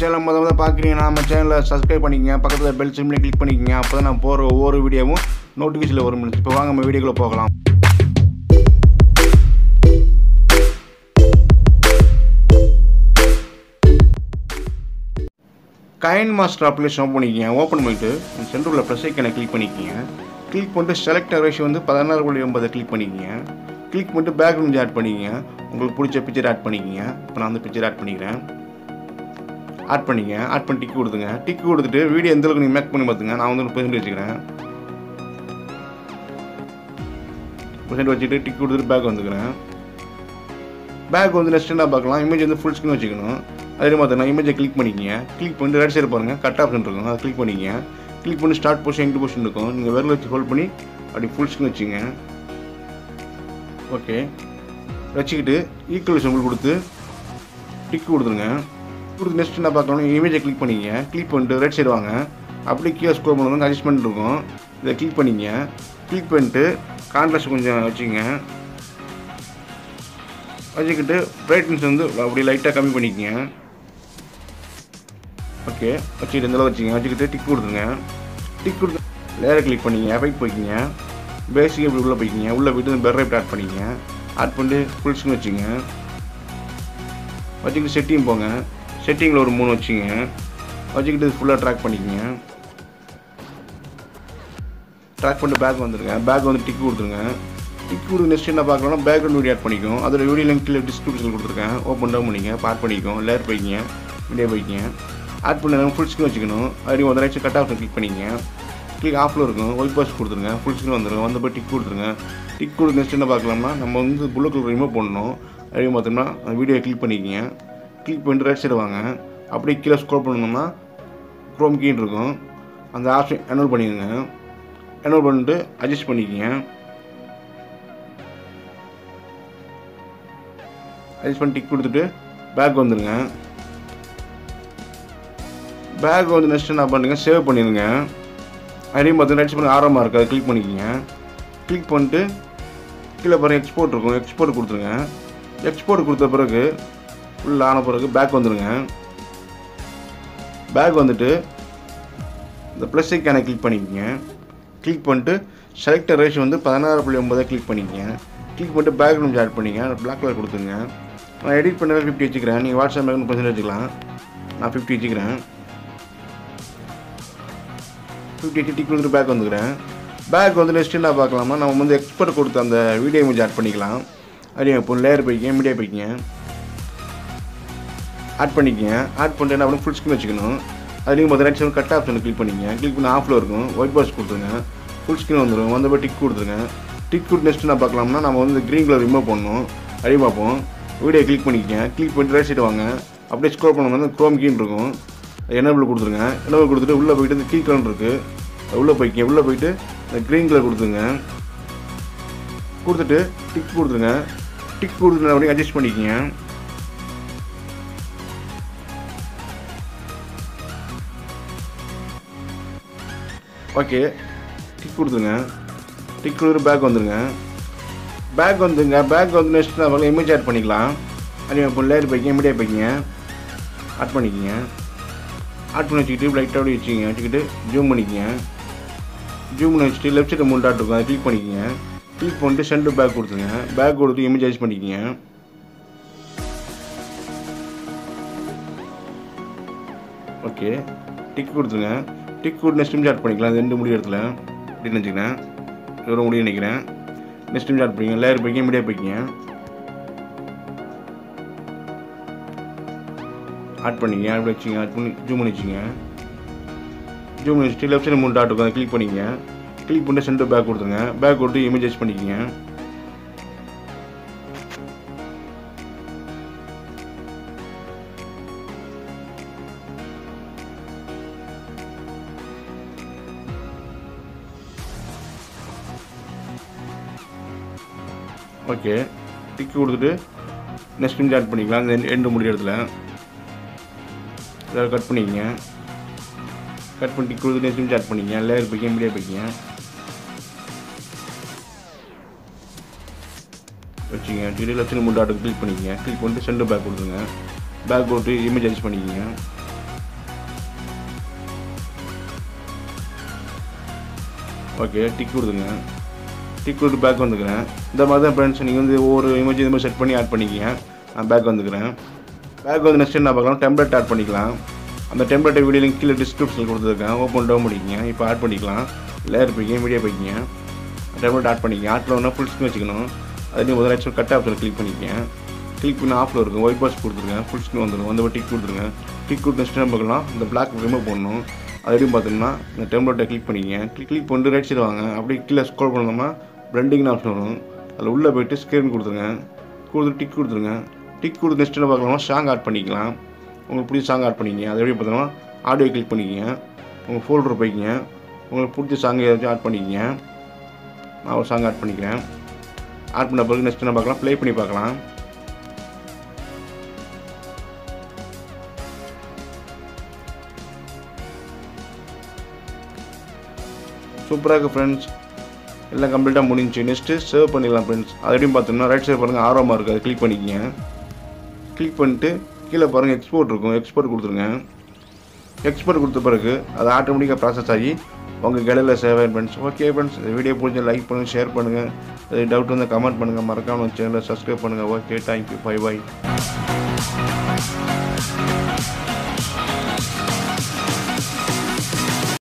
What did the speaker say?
சேனலை முத முத பார்க்குறீங்கன்னா நம்ம சேனலை சப்ஸ்கிரைப் பண்ணிக்கங்க பக்கத்தில் பெல் சிம்லேயே கிளிக் பண்ணிக்கங்க அப்போ தான் நான் போகிற ஒவ்வொரு வீடியோவும் நோட்டிஃபிகேஷனில் வரும் இப்போ வாங்க நம்ம வீடியோக்குள்ளே போகலாம் கைன் மாஸ்டர் அப்ளிகேஷன் ஓப்பன் பண்ணிக்கிங்க ஓப்பன் பண்ணிட்டு சென்டரில் ப்ளஸ் ஐக்கனை கிளிக் பண்ணிக்கிங்க கிளிக் பண்ணிட்டு செலக்ட் ரேஷியோ வந்து பதினாறு புள்ளி ஒன்பதை கிளிக் பண்ணிக்கிங்க கிளிக் பண்ணிட்டு பேக்ரவுண்ட் ஆட் பண்ணிக்கிங்க உங்களுக்கு பிடிச்ச பிக்சர் ஆட் பண்ணிக்கிங்க இப்போ நான் வந்து பிக்சர் ஆட் பண்ணிக்கிறேன் ஆட் பண்ணிங்க ஆட் பண்ணி டிக் கொடுத்துங்க டிக் கொடுத்துட்டு வீடியோ எந்த அளவுக்கு நீங்கள் மேக் பண்ணி பார்த்துங்க நான் வந்து முப்பது வச்சுக்கிறேன் பர்சன்ட் வச்சுட்டு டிக் கொடுத்துட்டு பேக் வந்துக்கிறேன் பேக் வந்து நெக்ஸ்ட் என்ன பார்க்கலாம் இமேஜ் வந்து ஃபுல் ஸ்க்ரீன் வச்சுக்கணும் அதே மாதிரி நான் இமேஜை கிளிக் பண்ணிக்கிங்க கிளிக் பண்ணிட்டு ரைட் சைடு பாருங்கள் கட் ஆப்ஷன் இருக்கும் அதை கிளிக் பண்ணிக்கிங்க கிளிக் பண்ணி ஸ்டார்ட் பொசிஷன் எண்ட் பொசிஷன் இருக்கும் நீங்கள் விரல் வச்சு ஹோல்ட் பண்ணி அப்படி ஃபுல் ஸ்க்ரீன் வச்சுங்க ஓகே வச்சுக்கிட்டு ஈக்குவல் சிம்பிள் கொடுத்து டிக் கொடுத்துருங்க கொடுத்து நெக்ஸ்ட் என்ன பார்க்கணும் இமேஜை கிளிக் பண்ணிங்க கிளிக் பண்ணிட்டு ரைட் சைடு வாங்க அப்படியே கீழே ஸ்க்ரோல் பண்ணுறது அட்ஜஸ்ட்மெண்ட் இருக்கும் இதை கிளிக் பண்ணிங்க கிளிக் பண்ணிட்டு கான்ட்ராஸ்ட் கொஞ்சம் வச்சுங்க வச்சுக்கிட்டு பிரைட்னஸ் வந்து அப்படி லைட்டாக கம்மி பண்ணிக்கங்க ஓகே வச்சுக்கிட்டு இந்த அளவு வச்சுங்க வச்சுக்கிட்டு டிக் கொடுத்துருங்க டிக் கொடுத்து லேயரை கிளிக் பண்ணிங்க எஃபெக்ட் போய்க்கிங்க பேசிக் இப்படி உள்ளே போய்க்கிங்க உள்ளே போயிட்டு பெர் ரைட் ஆட் பண்ணிங்க ஆட் பண்ணிட்டு ஃபுல் ஸ்க்ரீன் வச்சுங்க வச்சுக்கிட்டு செட்டிங் போங்க செட்டிங்கில் ஒரு மூணு வச்சுங்க வச்சுக்கிட்டு ஃபுல்லாக ட்ராக் பண்ணிக்கங்க ட்ராக் பண்ணிட்டு பேக் வந்துருங்க பேக் வந்து டிக் கொடுத்துருங்க டிக் கொடுத்து நெக்ஸ்ட் என்ன பார்க்கலாம்னா பேக்ரவுண்ட் வீடியோ ஆட் பண்ணிக்கும் அதோட வீடியோ லிங்க் கீழே டிஸ்கிரிப்ஷன் கொடுத்துருக்கேன் ஓப்பன் டவுன் பண்ணிங்க பார்ட் பண்ணிக்கும் லேயர் போய்க்கிங்க வீடியோ போய்க்கிங்க ஆட் பண்ணி ஃபுல் ஸ்க்ரீன் வச்சுக்கணும் அப்படி ஒரு நிமிஷம் கட் ஆப்ஷன் கிளிக் பண்ணிங்க கிளிக் ஆஃபில் இருக்கும் ஒயிட் பாஸ் கொடுத்துருங்க ஃபுல் ஸ்க்ரீன் வந்துடும் வந்து போய் டிக் கொடுத்துருங்க டிக் கொடுத்து நெக்ஸ்ட் என்ன பார்க்கலாம்னா நம்ம வந்து புல்லு கலர் ரிமூவ் பண்ணணும் அப்படி பார்த்தோம்னா அந்த வீடியோ கிளிக் பண்ணிக்கிங்க கிளிக் பண்ணிட்டு ரைட் சைடு வாங்க அப்படியே கீழே ஸ்க்ரோல் பண்ணணும்னா க்ரோம் கீன் இருக்கும் அந்த ஆப்ஷன் எனோல் பண்ணிடுங்க எனோல் பண்ணிட்டு அட்ஜஸ்ட் பண்ணிக்கிங்க அட்ஜஸ்ட் பண்ணி டிக் கொடுத்துட்டு பேக் வந்துடுங்க பேக் வந்து நெக்ஸ்ட் என்ன பண்ணுங்க சேவ் பண்ணிடுங்க அதையும் பார்த்து நெக்ஸ்ட் பண்ணி ஆரமாக இருக்குது அதை கிளிக் பண்ணிக்கிங்க கிளிக் பண்ணிட்டு கீழே பாருங்கள் எக்ஸ்போர்ட் இருக்கும் எக்ஸ்போர்ட் கொடுத்துருங்க எக்ஸ்போர்ட் கொடுத்த பிறகு ஃபுல் ஆன பிறகு பேக் வந்துடுங்க பேக் வந்துட்டு இந்த ப்ளஸ் ஐக்கானை கிளிக் பண்ணிக்கங்க கிளிக் பண்ணிட்டு செலக்டர் ரேஷ் வந்து பதினாறு புள்ளி ஒன்பதை கிளிக் பண்ணிக்கங்க கிளிக் பண்ணிட்டு பேக்ரவுண்ட் ஆட் பண்ணிங்க பிளாக் கலர் கொடுத்துங்க நான் எடிட் பண்ணவே ஃபிஃப்டி வச்சுக்கிறேன் நீங்கள் வாட்ஸ்அப் பேக்ரவுண்ட் பர்சன்ட் வச்சுக்கலாம் நான் ஃபிஃப்டி வச்சுக்கிறேன் ஃபிஃப்டி வச்சு டிக் கொடுத்துட்டு பேக் வந்துக்கிறேன் பேக் வந்து நெக்ஸ்ட் என்ன பார்க்கலாமா நம்ம வந்து எக்ஸ்பர்ட் கொடுத்த அந்த வீடியோ இமேஜ் ஆட் பண்ணிக்கலாம் அப்படியே இப்போ லேயர் போய்க்கிங்க மீடியா போய்க்கிங்க ஆட் பண்ணிக்கங்க ஆட் பண்ணிட்டு என்ன பண்ணி ஃபுல் ஸ்க்ரீன் வச்சுக்கணும் அதுலேயும் பார்த்து right side cut option click பண்ணிங்க கிளிக் பண்ணி ஆஃபில் இருக்கும் ஒயிட் பாக்ஸ் கொடுத்துருங்க ஃபுல் ஸ்க்ரீன் வந்துடும் வந்தப்போ டிக் கொடுத்துருங்க டிக் கொடுத்து நெக்ஸ்ட் என்ன பார்க்கலாம்னா நம்ம வந்து க்ரீன் கலர் ரிமூவ் பண்ணணும் அப்படியே பார்ப்போம் வீடியோ கிளிக் பண்ணிக்கங்க கிளிக் பண்ணிட்டு ரைட் சைடு வாங்க அப்படியே ஸ்க்ரோல் பண்ணும்போது க்ரோம் கீன் இருக்கும் எனபிள் கொடுத்துருங்க எனபிள் கொடுத்துட்டு உள்ளே போயிட்டு இந்த கீ கலர் இருக்குது உள்ளே போய்க்கிங்க உள்ளே போயிட்டு இந்த க்ரீன் கலர் கொடுத்துருங்க கொடுத்துட்டு டிக் கொடுத்துருங்க டிக் கொடுத்துட்டு அப்படியே அட்ஜஸ்ட் பண்ணிக்கிங்க ஓகே டிக் கொடுத்துருங்க டிக் கொடுத்துட்டு பேக் வந்துருங்க பேக் வந்துங்க பேக் வந்து நெக்ஸ்ட் நம்ம இமேஜ் ஆட் பண்ணிக்கலாம் அதே இப்போ லேயர் போய்க்கிங்க மீடியா போய்க்கிங்க ஆட் பண்ணிக்கிங்க ஆட் பண்ணி வச்சுக்கிட்டு லைட்டாக அப்படி வச்சுக்கிங்க வச்சுக்கிட்டு ஜூம் பண்ணிக்கிங்க ஜூம் பண்ணி வச்சுட்டு லெஃப்ட் சைடு மூணு டாட் இருக்கும் அதை கிளிக் பண்ணிக்கிங்க கிளிக் பண்ணிட்டு சென்டர் பேக் கொடுத்துருங்க பேக் கொடுத்து இமேஜ் அட்ஜஸ்ட் பண்ணிக்கிங்க ஓகே டிக் கொடுத்துருங்க டிக் கொடுத்து நெக்ஸ்ட் இமேஜ் ஆட் பண்ணிக்கலாம் அது ரெண்டு முடிவு இடத்துல அப்படின்னு வச்சுக்கிறேன் இவ்வளோ முடிவு நினைக்கிறேன் நெக்ஸ்ட் இமேஜ் ஆட் பண்ணிங்க லேயர் போய்க்கிங்க மீடியா போய்க்கிங்க ஆட் பண்ணிங்க ஆட் பண்ணி வச்சுங்க ஆட் பண்ணி ஜூம் பண்ணி வச்சுங்க ஜூம் பண்ணி வச்சுட்டு லெஃப்ட் சைடு மூணு டாட் இருக்கும் அதை கிளிக் பண்ணிங்க கிளிக் பண்ணிட்டு சென்டர் பேக் கொடுத்துருங்க பேக் கொடுத்து இமேஜ் அட்ஜஸ்ட் பண்ணிக்கிங்க ஓகே டிக் கொடுத்துட்டு நெக்ஸ்ட் இமேஜ் ஆட் பண்ணிக்கலாம் இந்த எண்டு முடிய இடத்துல இதை கட் பண்ணிக்கங்க கட் பண்ணி டிக் கொடுத்து நெக்ஸ்ட் இமேஜ் ஆட் பண்ணிக்கங்க லேயர் போய்க்கிங்க மீடியா போய்க்கிங்க வச்சுங்க டிடி லட்சம் மூணு டாட்டு கிளிக் பண்ணிக்கங்க கிளிக் பண்ணிட்டு சென்டர் பேக் கொடுத்துருங்க பேக் போட்டு இமேஜ் அட்ஜஸ்ட் பண்ணிக்கங்க ஓகே டிக் கொடுத்துங்க டிக் கொடுத்து பேக் வந்துக்கிறேன் இந்த மாதிரி தான் ஃப்ரெண்ட்ஸ் நீங்கள் வந்து ஒவ்வொரு இமேஜ் இது மாதிரி செட் பண்ணி ஆட் பண்ணிக்கிங்க நான் பேக் வந்துக்கிறேன் பேக் வந்து நெக்ஸ்ட் என்ன பார்க்கலாம் டெம்ப்ளேட் ஆட் பண்ணிக்கலாம் அந்த டெம்ப்ளேட்டை வீடியோ லிங்க் கீழே டிஸ்கிரிப்ஷனில் கொடுத்துருக்கேன் ஓப்பன் டவுன் பண்ணிக்கங்க இப்போ ஆட் பண்ணிக்கலாம் லேயர் போய்க்கிங்க மீடியா போய்க்கிங்க டெம்ப்ளேட் ஆட் பண்ணிக்கங்க ஆட்டில் ஒன்றா ஃபுல் ஸ்க்ரீன் வச்சுக்கணும் அதுலேயும் முதல்ல ஆக்சுவல் கட் ஆப்ஷன் கிளிக் பண்ணிக்கங்க கிளிக் பண்ணி ஆஃபில் இருக்கும் ஒயிட் பாக்ஸ் கொடுத்துருங்க ஃபுல் ஸ்க்ரீன் வந்துடும் வந்து டிக் கொடுத்துருங்க டிக் கொடுத்து நெக்ஸ்ட் டைம் பார்க்கலாம் இந்த பிளாக் ரிமூவ் பண்ணணும் அது எப்படியும் பார்த்தீங்கன்னா இந்த டெம்ப்ளேட்டை கிளிக் பண்ணிக்கங்க கிளிக் கிளிக் பண்ணிட்டு ரைட் சைடு வாங்க அப்படியே கீழே ஸ்க்ரோல் பண்ணோம்னா பிளண்டிங்னு ஆப்ஷன் வரும் அதில் உள்ளே போயிட்டு ஸ்க்ரீன் கொடுத்துருங்க கொடுத்து டிக் கொடுத்துருங்க டிக் கொடுத்து நெக்ஸ்ட் என்ன பார்க்கலாமா சாங் ஆட் பண்ணிக்கலாம் உங்களுக்கு பிடிச்ச சாங் ஆட் பண்ணிக்கங்க அது எப்படி பார்த்தோம்னா ஆடியோ கிளிக் பண்ணிக்கங்க உங்கள் ஃபோல்டர் போய்க்கிங்க உங்களுக்கு பிடிச்ச சாங் ஏதாச்சும் ஆட் பண்ணிக்கங்க நான் ஒரு சாங் ஆட் பண்ணிக்கிறேன் ஆட் பண்ண பிறகு நெக்ஸ்ட் என்ன பார்க்கலாம் ப்ளே பண்ணி பார்க்கலாம் சூப்பராக இருக்குது ஃப்ரெண்ட்ஸ் எல்லாம் கம்ப்ளீட்டாக முடிஞ்சு நெக்ஸ்ட்டு சேவ் பண்ணிடலாம் ஃப்ரெண்ட்ஸ் அது எப்படின்னு பார்த்தோம்னா ரைட் சைடு பாருங்கள் ஆர்வமாக இருக்குது அதை கிளிக் பண்ணிக்கங்க கிளிக் பண்ணிட்டு கீழே பாருங்கள் எக்ஸ்போர்ட் இருக்கும் எக்ஸ்போர்ட் கொடுத்துருங்க எக்ஸ்போர்ட் கொடுத்த பிறகு அது ஆட்டோமேட்டிக்காக ப்ராசஸ் ஆகி உங்கள் கடையில் சேவ் ஆகும் ஃப்ரெண்ட்ஸ் ஓகே ஃப்ரெண்ட்ஸ் இந்த வீடியோ பிடிச்ச லைக் பண்ணுங்கள் ஷேர் பண்ணுங்கள் டவுட் வந்து கமெண்ட் பண்ணுங்கள் மறக்காமல் சேனலை சப்ஸ்கிரைப் பண்ணுங்கள் ஓகே தேங்க்யூ பை பை